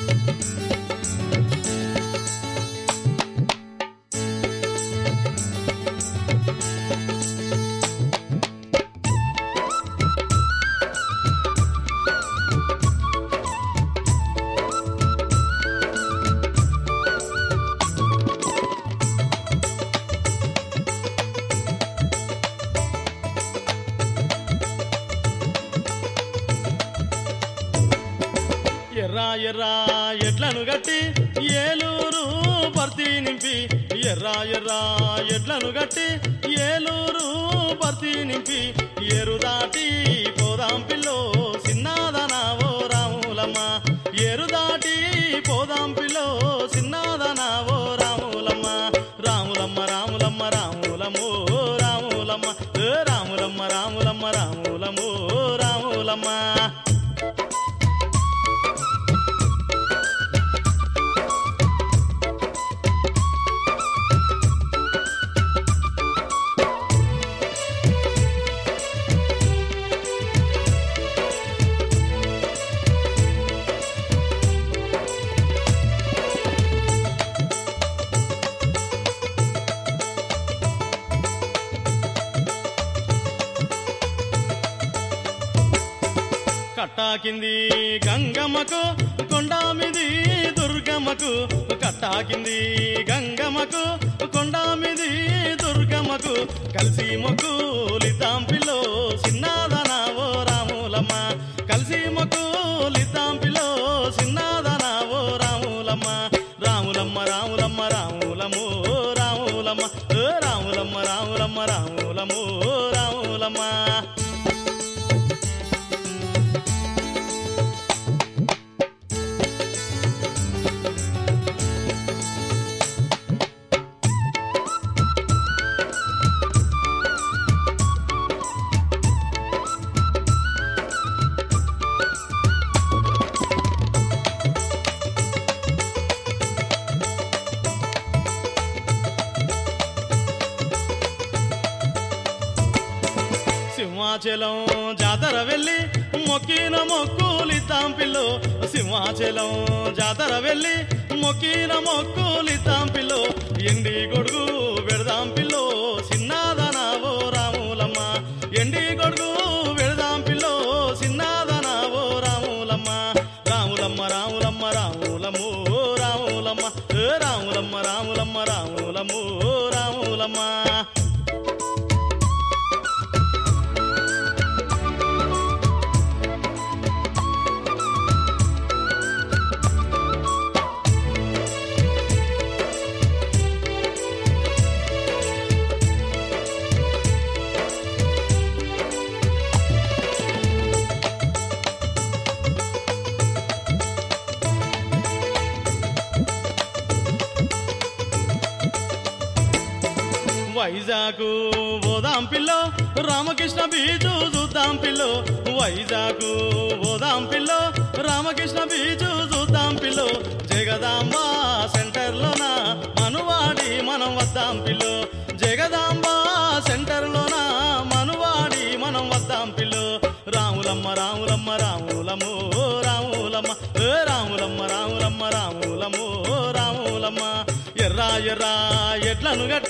ఎర్రా ఎర్రా ఎడ్లను గట్టి ఏలూరు భర్తీ నింపి ఎర్రా ఎర్రా ఎడ్లను గట్టి ఏలూరు భర్తీ నింపి ఏరు దాటి పోదాం పిల్లో సిన్నాదనావో రాములమ్మ ఏరు దాటి పోదాం పిల్లో సిన్నాదనావో రాములమ్మ రాములమ్మ రాములమ్మ రాములమ్మో రాములమ్మ ఏ రాములమ్మ రాములమ్మ రాములమ్మో రాములమ్మ కట్టాకింది గంగమ్మకు కొండామిది దుర్గమ్మకు కట్టాకింది గంగమ్మకు కొండామిది దుర్గమ్మకు కలిసి మొక్కులిద్దాం పిల్లో సిన్నాదనావో రాములమ్మ కలిసి మొక్కులిద్దాం పిల్లో సిన్నాదనావో రాములమ్మ రాములమ్మ రాములమ్మ రాములము రాములమ్మ ఏ రాములమ్మ రాములమ్మ రాములము రాములమ్మ సింహాచలం జాతర వెళ్ళి మొక్కిన మొక్కులిద్దాం పిల్లో సింహాచలం జాతర వెళ్ళి మొక్కిన మొక్కులిద్దాం పిల్లో ఎండి గొడుగు పెడదాం పిల్లో సిన్నాదనావో రాములమ్మ ఎండి గొడుగు పెడదాం పిల్లో సిన్నాదనావో రాములమ్మ రాములమ్మ రాములమ్మ రాములము రాములమ్మ ఏ రాములమ్మ రాములమ్మ రాములము రాములమ్మ వైజాగ్ ఓదాం పిల్లో రామకృష్ణ బీచు చూద్దాం పిల్లో వైజాగ్ ఓదాం పిల్లో రామకృష్ణ బీచు చూద్దాం పిల్లో జగదాంబ సెంటర్లోన మనువాడి మనం వద్దాం పిల్లో జగదాంబ సెంటర్లోన మనువాడి మనం వద్దాం పిల్లో రాములమ్మ రాములమ్మ రాములము రాములమ్మ ఏ రాములమ్మ రాములమ్మ రాములము రాములమ్మ ఎర్రా ఎర్రా ఎడ్లను గట్టి